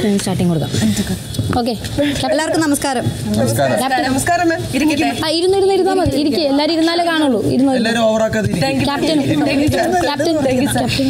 Starting കൊടുക്കാം okay എല്ലാവർക്കും നമസ്കാരം നമസ്കാരം മാം ഇരിക്കട്ടെ ആ ഇരുന്ന് ഇരുന്ന് ഇരുന്നാൽ മതി ഇരിക്കുക എല്ലാവരും ഇരുന്നാലേ കാണുള്ളൂ ഇരുന്ന് എല്ലാവരും ഓവറാക്കാതെ ക്യാപ്റ്റൻ ക്യാപ്റ്റൻ ക്യാപ്റ്റൻ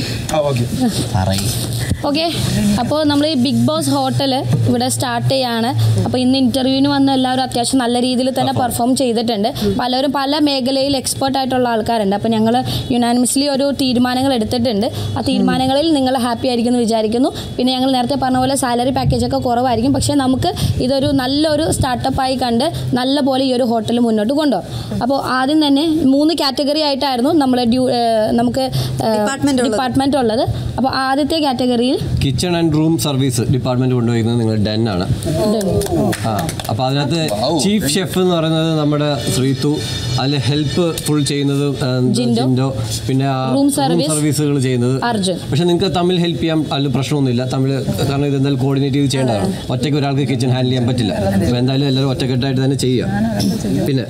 ഓക്കെ അപ്പോൾ നമ്മൾ ഈ ബിഗ് ബോസ് ഹോട്ടൽ ഇവിടെ സ്റ്റാർട്ട് ചെയ്യാണ് അപ്പോൾ ഇന്ന് ഇൻ്റർവ്യൂവിന് വന്ന എല്ലാവരും അത്യാവശ്യം നല്ല രീതിയിൽ തന്നെ പെർഫോം ചെയ്തിട്ടുണ്ട് പലരും പല മേഖലയിൽ എക്സ്പേർട്ട് ആയിട്ടുള്ള ആൾക്കാരുണ്ട് അപ്പോൾ ഞങ്ങൾ യുനാനിമസ്ലി ഒരു തീരുമാനങ്ങൾ എടുത്തിട്ടുണ്ട് ആ തീരുമാനങ്ങളിൽ നിങ്ങൾ ഹാപ്പി ആയിരിക്കും എന്ന് വിചാരിക്കുന്നു പിന്നെ ഞങ്ങൾ നേരത്തെ പറഞ്ഞ പോലെ സാലറി പാക്കേജ് ഒക്കെ കുറവായിരിക്കും പക്ഷേ നമുക്ക് ഇതൊരു നല്ലൊരു സ്റ്റാർട്ടപ്പായി കണ്ട് നല്ല പോലെ ഈ ഒരു ഹോട്ടൽ മുന്നോട്ട് കൊണ്ടുപോകും അപ്പോൾ ആദ്യം തന്നെ മൂന്ന് കാറ്റഗറി ആയിട്ടായിരുന്നു നമ്മൾ ഡ്യൂ ഏഹ് നമുക്ക് Department ഉള്ളത്. ഡിപ്പാർട്ട്മെന്റ് ഉള്ളത് അപ്പോൾ ആദ്യത്തെ കാറ്റഗറിയിൽ kitchen and room service department കൊണ്ടുപോയിരുന്നത് നിങ്ങൾ ഡെൻ ആണ് ആ അപ്പൊ അതിനകത്ത് ചീഫ് ഷെഫ് എന്ന് പറയുന്നത് നമ്മുടെ ശ്രീതു അതിൽ ഹെൽപ്പ് ഫുൾ ചെയ്യുന്നത് ആ, എന്താ, ജിൻഡോ. ജിൻഡോ പിന്നെ Room service. സർവീസുകൾ ചെയ്യുന്നത് അർജുൻ. പക്ഷെ നിങ്ങൾക്ക് തമ്മിൽ ഹെൽപ്പ് ചെയ്യാൻ അതിൽ പ്രശ്നമൊന്നുമില്ല തമ്മിൽ കാരണം ഇത് എന്തായാലും കോർഡിനേറ്റ് ചെയ്ത് ചെയ്യേണ്ടതാണ് ഒറ്റയ്ക്ക് ഒരാൾക്ക് കിച്ചൺ ഹാൻഡിൽ ചെയ്യാൻ പറ്റില്ല അപ്പോൾ എന്തായാലും എല്ലാവരും ഒറ്റക്കെട്ടായിട്ട് തന്നെ ചെയ്യുക പിന്നെ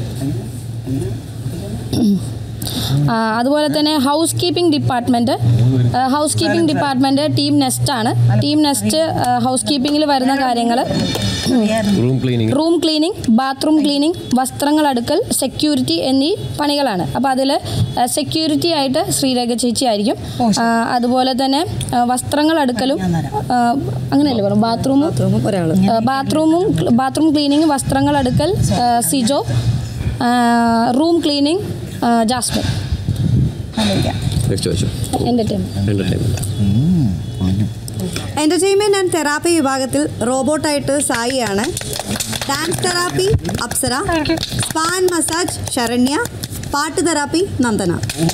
ആ, അതുപോലെ തന്നെ house keeping department house keeping department team nest ആണ് ടീം നെസ്റ്റ് ഹൗസ് കീപ്പിങ്ങിൽ വരുന്ന കാര്യങ്ങൾ room cleaning room cleaning bathroom cleaning വസ്ത്രങ്ങൾ അടുക്കൽ സെക്യൂരിറ്റി എന്നീ പണികളാണ് അപ്പോൾ അതിൽ സെക്യൂരിറ്റി ആയിട്ട് ശ്രീരേഖ ചേച്ചി ആയിരിക്കും ആ, അതുപോലെ തന്നെ ആ, വസ്ത്രങ്ങൾ അടുക്കലും ആ, അങ്ങനെയല്ലേ പറയും ബാത്റൂമും ഒരാൾ ബാത്റൂമും ബാത്റൂം ക്ലീനിങ് വസ്ത്രങ്ങൾ അടുക്കൽ ആ, സിജോ ആ, റൂം ക്ലീനിങ് ആ, ജാസ്മിൻ നെക്സ്റ്റ് ചോദിച്ചു entertainment entertainment entertainment and therapy വിഭാഗത്തിൽ റോബോട്ടായിട്ട് സായിയാണ് dance therapy Apsara spa and massage Saranya പാട്ട് തെറാപ്പി നന്ദന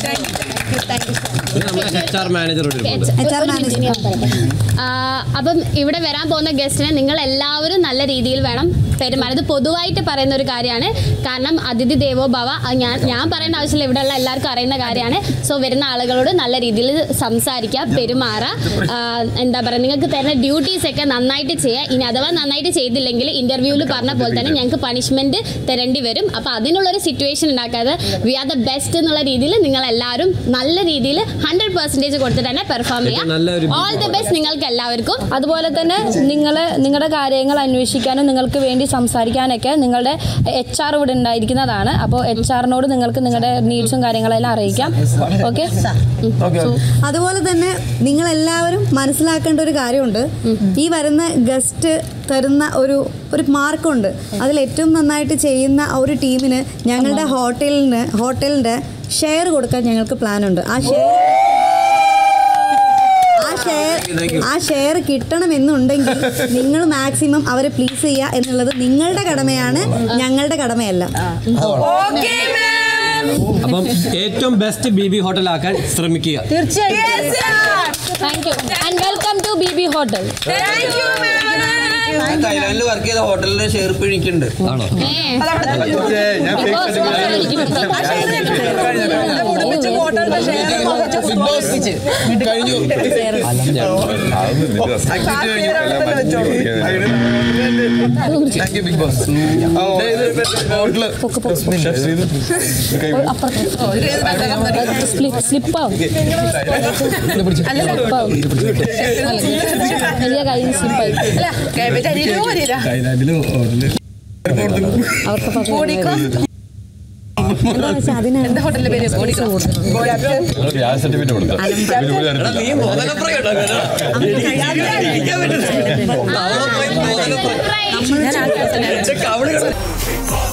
നമ്മുടെ എച്ച് ആർ മാനേജറോട് ഇരിപ്പുണ്ട് എച്ച് ആർ മാനേജർ ആ, അപ്പം ഇവിടെ വരാൻ പോകുന്ന ഗസ്റ്റിനെ നിങ്ങൾ എല്ലാവരും നല്ല രീതിയിൽ വേണം പെരുമാറും ഇത് പൊതുവായിട്ട് പറയുന്ന ഒരു കാര്യമാണ് കാരണം അതിഥി ദേവോ ഭവ അത് ഞാൻ ഞാൻ പറയേണ്ട ആവശ്യമില്ല ഇവിടെയുള്ള എല്ലാവർക്കും അറിയുന്ന കാര്യമാണ് സോ വരുന്ന ആളുകളോട് നല്ല രീതിയിൽ സംസാരിക്കുക പെരുമാറുക ആ, എന്താ പറയുക നിങ്ങൾക്ക് തരുന്ന ഡ്യൂട്ടീസ് ഒക്കെ നന്നായിട്ട് ചെയ്യുക ഇനി അഥവാ നന്നായിട്ട് ചെയ്തില്ലെങ്കിൽ ഇന്റർവ്യൂവിൽ പറഞ്ഞ പോലെ തന്നെ ഞങ്ങൾക്ക് പണിഷ്മെന്റ് തരേണ്ടി വരും അപ്പോൾ അതിനുള്ളൊരു സിറ്റുവേഷൻ ഉണ്ടാക്കാതെ വി ആർ ദ ബെസ്റ്റ് എന്നുള്ള രീതിയിൽ നിങ്ങൾ എല്ലാവരും നല്ല രീതിയിൽ ഹൺഡ്രഡ് പെർസെൻറ്റേജ് കൊടുത്തിട്ട് തന്നെ പെർഫോം ഏറ്റവും നല്ലൊരു ചെയ്യുക ഓൾ ദ ബെസ്റ്റ് നിങ്ങൾക്ക് എല്ലാവർക്കും അതുപോലെ തന്നെ നിങ്ങൾ നിങ്ങളുടെ കാര്യങ്ങൾ അന്വേഷിക്കാനും നിങ്ങൾക്ക് വേണ്ടി സംസാരിക്കാനൊക്കെ നിങ്ങളുടെ എച്ച് ആർ ഇവിടെ ഉണ്ടായിരിക്കുന്നതാണ് അപ്പോൾ എച്ച് ആറിനോട് നിങ്ങൾക്ക് നിങ്ങളുടെ നീഡ്സും കാര്യങ്ങളെല്ലാം അറിയിക്കാം ഓക്കെ അതുപോലെ തന്നെ നിങ്ങൾ എല്ലാവരും മനസ്സിലാക്കേണ്ട ഒരു കാര്യമുണ്ട് ഈ വരുന്ന ഗസ്റ്റ് തരുന്ന ഒരു ഒരു മാർക്കുണ്ട് അതിൽ ഏറ്റവും നന്നായിട്ട് ചെയ്യുന്ന ആ ഒരു ടീമിന് ഞങ്ങളുടെ ഹോട്ടലിന് ഹോട്ടലിൻ്റെ ഷെയർ കൊടുക്കാൻ ഞങ്ങൾക്ക് പ്ലാൻ ഉണ്ട് ആ ഷെയർ ആ ഷെയർ ആ ഷെയർ കിട്ടണമെന്നുണ്ടെങ്കിൽ നിങ്ങൾ മാക്സിമം അവരെ പ്ലീസ് ചെയ്യുക എന്നുള്ളത് നിങ്ങളുടെ കടമയാണ് ഞങ്ങളുടെ കടമയല്ല ഓക്കെ മാം അപ്പം ഏറ്റവും ബെസ്റ്റ് ബി ബി ഹോട്ടലാക്കാൻ ശ്രമിക്കുക thank you and welcome to B B hotel thank you ma'am തായ്ലാൻഡിൽ വർക്ക് ചെയ്ത ഹോട്ടലിന്റെ ഷെയർ പിഴിക്കുന്നുണ്ട് ആണോ കഴിഞ്ഞു thank you Bigg Boss hotel സ്ലിപ്പാവും സ്ലിപ്പാവും വലിയ കയ്യിൽ സ്ലിപ്പായി തായ്ലാൻഡില് ഹോട്ടല് അവർക്ക് പകരം എന്താ ഹോട്ടലിന്റെ പേര് ബോഡിക്കോ വ്യാജ സർട്ടിഫിക്കറ്റ് കൊടുത്തു നീ മുതലപ്രയോഗം Right. അവിടെ